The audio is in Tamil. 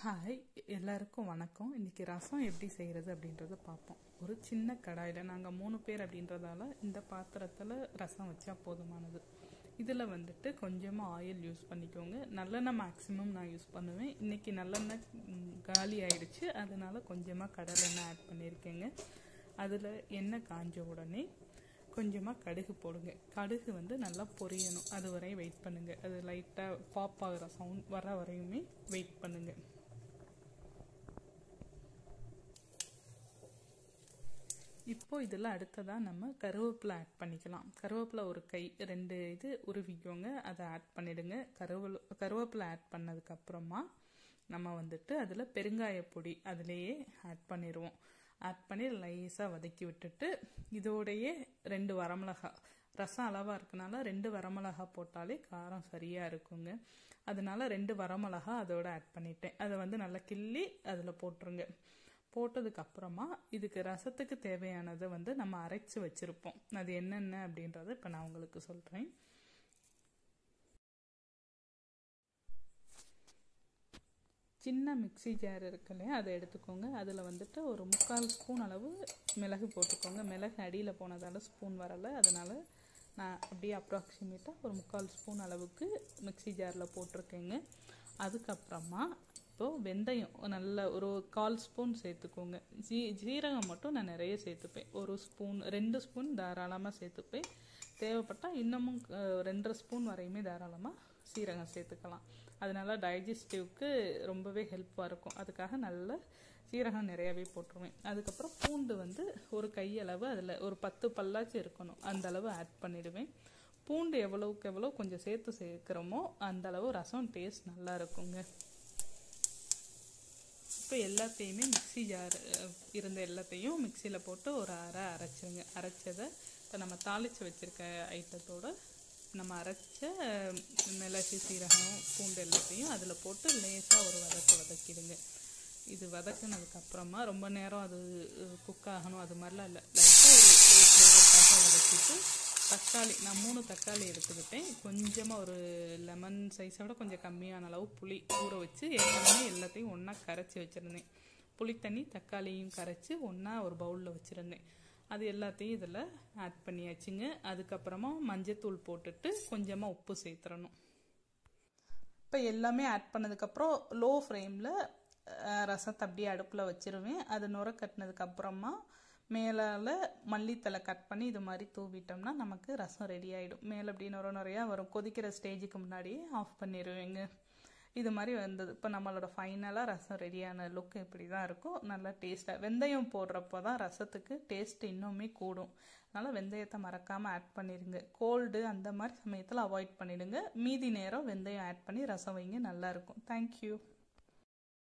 ஹாய் எல்லாருக்கும் வணக்கம் இன்னைக்கு ரசம் எப்படி செய்கிறது அப்படின்றத பார்ப்போம் ஒரு சின்ன கடாயில் நாங்கள் மூணு பேர் அப்படின்றதால இந்த பாத்திரத்தில் ரசம் வச்சா போதுமானது இதில் வந்துட்டு கொஞ்சமாக ஆயில் யூஸ் பண்ணிக்கோங்க நல்லெண்ணெய் மேக்ஸிமம் நான் யூஸ் பண்ணுவேன் இன்னைக்கு நல்லெண்ணெய் ம், காலி ஆயிடுச்சு அதனால கொஞ்சமாக கடலெண்ணெய் ஆட் பண்ணியிருக்கேங்க அதில் எண்ணெய் காஞ்ச உடனே கொஞ்சமாக கடுகு போடுங்க கடுகு வந்து நல்லா பொரியணும் அது வரையும் வெயிட் பண்ணுங்க அது லைட்டாக பாப் ஆகிற சவுண்ட் வர வரையுமே வெயிட் பண்ணுங்க இப்போ இதில் அடுத்ததாக நம்ம கருவேப்பிலை ஆட் பண்ணிக்கலாம் கருவேப்பிலை ஒரு கை ரெண்டு இது உருவிக்கோங்க அதை ஆட் பண்ணிடுங்க கருவேல கருவேப்பிலை ஆட் பண்ணதுக்கப்புறமா நம்ம வந்துட்டு அதில் பெருங்காய பொடி அதிலேயே ஆட் பண்ணிடுவோம் ஆட் பண்ணி லைஸாக வதக்கி விட்டுட்டு இதோடையே ரெண்டு வரமிளகா ரசம் அளவாக இருக்கனால ரெண்டு வரமிளகா போட்டாலே காரம் சரியாக இருக்குங்க அதனால ரெண்டு வரமிளகா அதோட ஆட் பண்ணிட்டேன் அதை வந்து நல்லா கிள்ளி அதில் போட்டுருங்க போட்டதுக்கு அப்புறமா இதுக்கு ரசத்துக்கு தேவையானதை வந்து நம்ம அரைச்சு வச்சிருப்போம் அது என்னென்ன அப்படின்றத இப்போ நான் உங்களுக்கு சொல்கிறேன் சின்ன மிக்ஸி ஜார் இருக்கு இல்லையா அதை எடுத்துக்கோங்க அதில் வந்துட்டு ஒரு முக்கால் ஸ்பூன் அளவு மிளகு போட்டுக்கோங்க மிளகு அடியில் போனதால ஸ்பூன் வரலை அதனால் நான் அப்படியே அப்ராக்சிமேட்டாக ஒரு முக்கால் ஸ்பூன் அளவுக்கு மிக்ஸி ஜாரில் போட்டிருக்கேங்க அதுக்கப்புறமா இப்போது வெந்தயம் நல்ல ஒரு கால் ஸ்பூன் சேர்த்துக்கோங்க ஜீ ஜீரகம் மட்டும் நான் நிறைய சேர்த்துப்பேன் ஒரு ஸ்பூன் ரெண்டு ஸ்பூன் தாராளமாக சேர்த்துப்பேன் தேவைப்பட்டால் இன்னமும் அஹ், ரெண்டரை ஸ்பூன் வரையுமே தாராளமாக சீரகம் சேர்த்துக்கலாம் அதனால டைஜஸ்டிவ்க்கு ரொம்பவே ஹெல்ப்பாக இருக்கும் அதுக்காக நல்ல சீரகம் நிறையாவே போட்டுருவேன் அதுக்கப்புறம் பூண்டு வந்து ஒரு கையளவு அதில் ஒரு பத்து பல்லாச்சும் இருக்கணும் அந்த அளவு ஆட் பண்ணிடுவேன் பூண்டு எவ்வளவுக்கு எவ்வளோ கொஞ்சம் சேர்த்து சேர்க்குறோமோ அந்த அளவு ரசம் டேஸ்ட் நல்லா இருக்குங்க இப்போ எல்லாத்தையுமே மிக்ஸி ஜார் இருந்த எல்லாத்தையும் மிக்சியில் போட்டு ஒரு அரை அரைச்சிருங்க அரைச்சதை இப்போ நம்ம தாளித்து வச்சுருக்க ஐட்டத்தோட நம்ம அரைச்ச அஹ், மிளகு சீரகம் பூண்டு எல்லாத்தையும் அதில் போட்டு லேசாக ஒரு வதக்கு வதக்கிடுங்க இது வதக்குனதுக்கு அப்புறமா ரொம்ப நேரம் அது குக் ஆகணும் அது மாதிரிலாம் இல்லை லைட்டாக ஒரு ஒரு ஃப்ளேவருக்காக வதக்கிட்டு தக்காளி நான் மூணு தக்காளி எடுத்துக்கிட்டேன் கொஞ்சமாக ஒரு லெமன் சைஸை விட கொஞ்சம் கம்மியான அளவு புளி ஊற வச்சு ஏற்கனவே எல்லாத்தையும் ஒன்றா கரைச்சி வச்சுருந்தேன் புளித்தண்ணி தக்காளியும் கரைச்சி ஒன்றா ஒரு பவுலில் வச்சுருந்தேன் அது எல்லாத்தையும் இதில் ஆட் பண்ணியாச்சுங்க அதுக்கப்புறமா மஞ்சத்தூள் போட்டுட்டு கொஞ்சமாக உப்பு சேர்த்துறணும் இப்போ எல்லாமே ஆட் பண்ணதுக்கப்புறம் லோ ஃப்ளேமில் ரசத்தை அப்படியே அடுப்பில் வச்சிருவேன் அது நுர கட்டினதுக்கு அப்புறமா மேலால் மல்லித்தலை கட் பண்ணி இது மாதிரி தூவிட்டோம்னா நமக்கு ரசம் ரெடி ஆகிடும் மேலே அப்படி நுர நுறையா வரும் கொதிக்கிற ஸ்டேஜுக்கு முன்னாடியே ஆஃப் பண்ணிடுவேங்க இது மாதிரி வந்தது இப்போ நம்மளோட ஃபைனலாக ரசம் ரெடியான லுக் இப்படி தான் இருக்கும் நல்லா டேஸ்ட்டாக வெந்தயம் போடுறப்போ தான் ரசத்துக்கு டேஸ்ட் இன்னுமே கூடும் அதனால் வெந்தயத்தை மறக்காமல் ஆட் பண்ணிடுங்க கோல்டு அந்த மாதிரி சமயத்தில் அவாய்ட் பண்ணிடுங்க மீதி நேரம் வெந்தயம் ஆட் பண்ணி ரசம் வைங்க நல்லாயிருக்கும் தேங்க்யூ